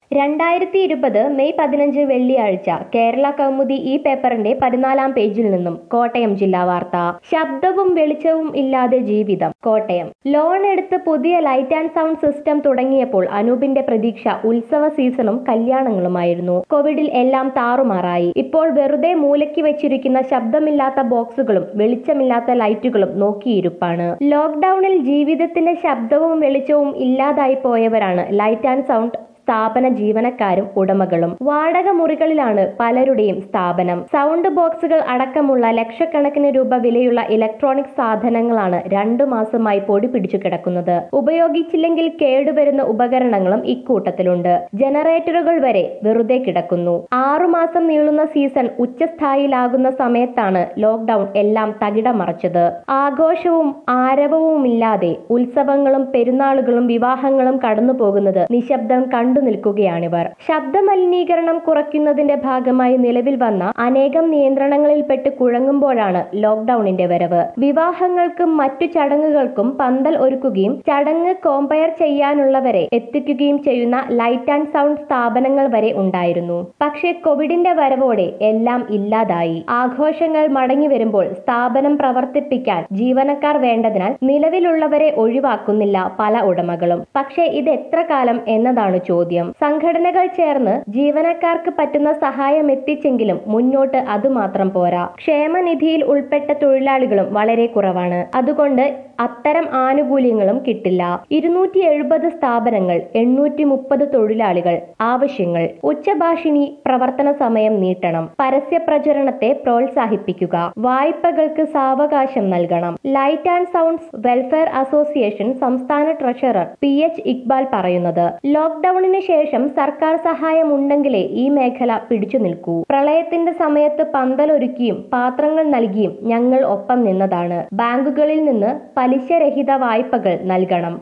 രണ്ടായിരത്തി ഇരുപത് മെയ് പതിനഞ്ച് വെള്ളിയാഴ്ച കേരള കൗമുദി ഈ പേപ്പറിന്റെ പതിനാലാം പേജിൽ നിന്നും കോട്ടയം ജില്ലാ വാർത്ത ശബ്ദവും വെളിച്ചവും ഇല്ലാതെ ജീവിതം കോട്ടയം ലോൺ എടുത്ത് പുതിയ ലൈറ്റ് ആൻഡ് സൗണ്ട് സിസ്റ്റം തുടങ്ങിയപ്പോൾ അനൂപിന്റെ പ്രതീക്ഷ ഉത്സവ സീസണും കല്യാണങ്ങളുമായിരുന്നു കോവിഡിൽ എല്ലാം താറുമാറായി ഇപ്പോൾ വെറുതെ മൂലയ്ക്ക് വെച്ചിരിക്കുന്ന ശബ്ദമില്ലാത്ത ബോക്സുകളും വെളിച്ചമില്ലാത്ത ലൈറ്റുകളും നോക്കിയിരുപ്പാണ് ലോക്ക്ഡൌണിൽ ജീവിതത്തിന്റെ ശബ്ദവും വെളിച്ചവും ഇല്ലാതായി പോയവരാണ് ലൈറ്റ് ആൻഡ് സൗണ്ട് സ്ഥാപന ജീവനക്കാരും ഉടമകളും വാടക മുറികളിലാണ് പലരുടെയും സ്ഥാപനം സൗണ്ട് ബോക്സുകൾ അടക്കമുള്ള ലക്ഷക്കണക്കിന് രൂപ വിലയുള്ള ഇലക്ട്രോണിക് സാധനങ്ങളാണ് രണ്ടു മാസമായി പൊടി പിടിച്ചു കിടക്കുന്നത് ഉപയോഗിച്ചില്ലെങ്കിൽ കേടുവരുന്ന ഉപകരണങ്ങളും ഇക്കൂട്ടത്തിലുണ്ട് ജനറേറ്ററുകൾ വരെ വെറുതെ കിടക്കുന്നു ആറുമാസം നീളുന്ന സീസൺ ഉച്ചസ്ഥായിലാകുന്ന സമയത്താണ് ലോക്ക്ഡൌൺ എല്ലാം തകിടമറച്ചത് ആഘോഷവും ആരവവുമില്ലാതെ ഉത്സവങ്ങളും പെരുന്നാളുകളും വിവാഹങ്ങളും കടന്നു പോകുന്നത് നിശബ്ദം കണ്ടു നിൽക്കുകയാണിവർ ശബ്ദമലിനീകരണം കുറയ്ക്കുന്നതിന്റെ ഭാഗമായി നിലവിൽ വന്ന അനേകം നിയന്ത്രണങ്ങളിൽപ്പെട്ട് കുഴങ്ങുമ്പോഴാണ് ലോക്ക്ഡൌണിന്റെ വരവ് വിവാഹങ്ങൾക്കും മറ്റു ചടങ്ങുകൾക്കും പന്തൽ ഒരുക്കുകയും ചടങ്ങ് കോമ്പയർ ചെയ്യാനുള്ളവരെ എത്തിക്കുകയും ചെയ്യുന്ന ലൈറ്റ് ആൻഡ് സൗണ്ട് സ്ഥാപനങ്ങൾ വരെ ഉണ്ടായിരുന്നു പക്ഷേ കോവിഡിന്റെ വരവോടെ എല്ലാം ഇല്ലാതായി ആഘോഷങ്ങൾ മടങ്ങി വരുമ്പോൾ സ്ഥാപനം പ്രവർത്തിപ്പിക്കാൻ ജീവനക്കാർ വേണ്ടതിനാൽ നിലവിലുള്ളവരെ ഒഴിവാക്കുന്നില്ല പല ഉടമകളും പക്ഷേ ഇത് എത്ര കാലം എന്നതാണ് ചോദ്യം സംഘടനകൾ ചേർന്ന് ജീവനക്കാർക്ക് പറ്റുന്ന സഹായം എത്തിച്ചെങ്കിലും മുന്നോട്ട് അതുമാത്രം പോരാ ക്ഷേമനിധിയിൽ ഉൾപ്പെട്ട തൊഴിലാളികളും വളരെ കുറവാണ് അതുകൊണ്ട് അത്തരം ആനുകൂല്യങ്ങളും കിട്ടില്ല ഇരുന്നൂറ്റി എഴുപത് സ്ഥാപനങ്ങൾ എണ്ണൂറ്റി മുപ്പത് തൊഴിലാളികൾ ആവശ്യങ്ങൾ ഉച്ചഭാഷിണി പ്രവർത്തന സമയം നീട്ടണം പരസ്യ പ്രചരണത്തെ പ്രോത്സാഹിപ്പിക്കുക വായ്പകൾക്ക് സാവകാശം നൽകണം light and sounds welfare association സംസ്ഥാന ട്രഷറർ പി എച്ച് ഇക്ബാൽ പറയുന്നത് ലോക്ക്ഡൌണിന് ശേഷം സർക്കാർ സഹായം ഉണ്ടെങ്കിലേ ഈ മേഖല പിടിച്ചു നിൽക്കൂ പ്രളയത്തിന്റെ സമയത്ത് പന്തലൊരുക്കിയും പാത്രങ്ങൾ നൽകിയും ഞങ്ങൾ ഒപ്പം നിന്നതാണ് ബാങ്കുകളിൽ നിന്ന് പലിശരഹിത വായ്പകൾ നൽകണം